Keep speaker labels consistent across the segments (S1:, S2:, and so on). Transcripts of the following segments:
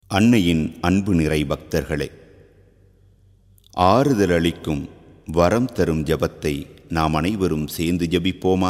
S1: அன்னையின் அன்பு நிறை பக்தர்களே ஆறுதல் அளிக்கும் வரம் தரும் ஜபத்தை நாம் அனைவரும் சேர்ந்து ஜபிப்போமா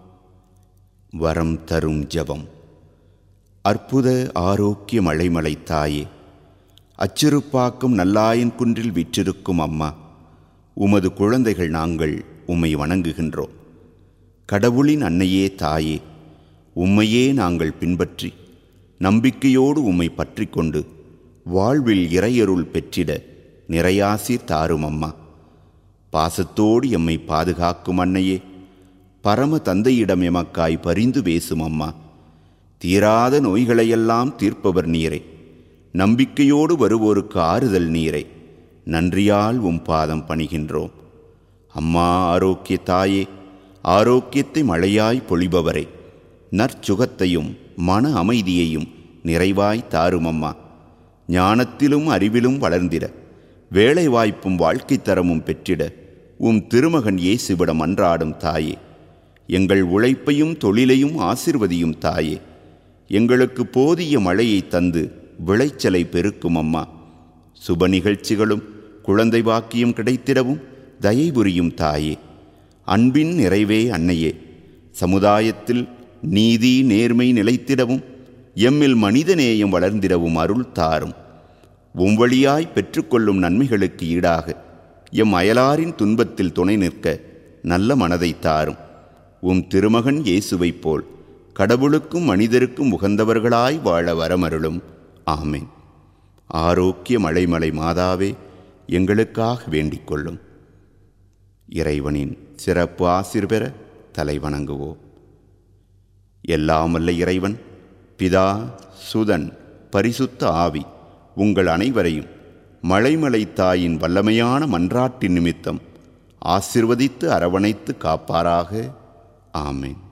S1: வரம் தரும் ஜபம் அற்புத ஆரோக்கிய மழைமலை தாயே அச்சிறுப்பாக்கும் நல்லாயன் குன்றில் விற்றிருக்கும் அம்மா உமது குழந்தைகள் நாங்கள் உம்மை வணங்குகின்றோம் கடவுளின் அன்னையே தாயே உம்மையே நாங்கள் பின்பற்றி நம்பிக்கையோடு உம்மை பற்றி கொண்டு வாழ்வில் இறையருள் பெற்றிட நிறையாசிர் தாரும் அம்மா பாசத்தோடு எம்மை பாதுகாக்கும் அன்னையே பரம தந்தையிடம் எமக்காய் பரிந்து பேசும் அம்மா தீராத நோய்களையெல்லாம் தீர்ப்பவர் நீரே நம்பிக்கையோடு வருவோருக்கு ஆறுதல் நீரே நன்றியால் உம் பாதம் பணிகின்றோம் அம்மா ஆரோக்கிய தாயே ஆரோக்கியத்தை மழையாய் பொழிபவரே நற்சுகத்தையும் மன அமைதியையும் நிறைவாய் தாரும் அம்மா ஞானத்திலும் அறிவிலும் வளர்ந்திட வேலை வாய்ப்பும் வாழ்க்கை தரமும் பெற்றிட உம் திருமகன் இயேசுவிடம் அன்றாடும் தாயே எங்கள் உழைப்பையும் தொழிலையும் ஆசிர்வதியும் தாயே எங்களுக்கு போதிய மழையை தந்து விளைச்சலை பெருக்கும் அம்மா சுப நிகழ்ச்சிகளும் குழந்தை வாக்கியம் கிடைத்திடவும் தயை புரியும் தாயே அன்பின் நிறைவே அன்னையே சமுதாயத்தில் நீதி நேர்மை நிலைத்திடவும் எம்மில் மனிதநேயம் வளர்ந்திடவும் அருள் தாரும் உம் வழியாய் பெற்றுக்கொள்ளும் நன்மைகளுக்கு ஈடாக எம் அயலாரின் துன்பத்தில் துணை நிற்க நல்ல மனதை தாரும் உம் திருமகன் இயேசுவைப் போல் கடவுளுக்கும் மனிதருக்கும் உகந்தவர்களாய் வாழ வரமருளும் ஆமேன் ஆரோக்கிய மலைமலை மாதாவே எங்களுக்காக வேண்டிக் கொள்ளும் இறைவனின் சிறப்பு ஆசிர் பெற தலை வணங்குவோம் எல்லாமல்ல இறைவன் பிதா சுதன் பரிசுத்த ஆவி உங்கள் அனைவரையும் மலைமலை தாயின் வல்லமையான மன்றாட்டின் நிமித்தம் ஆசிர்வதித்து அரவணைத்து காப்பாராக ஆமேன்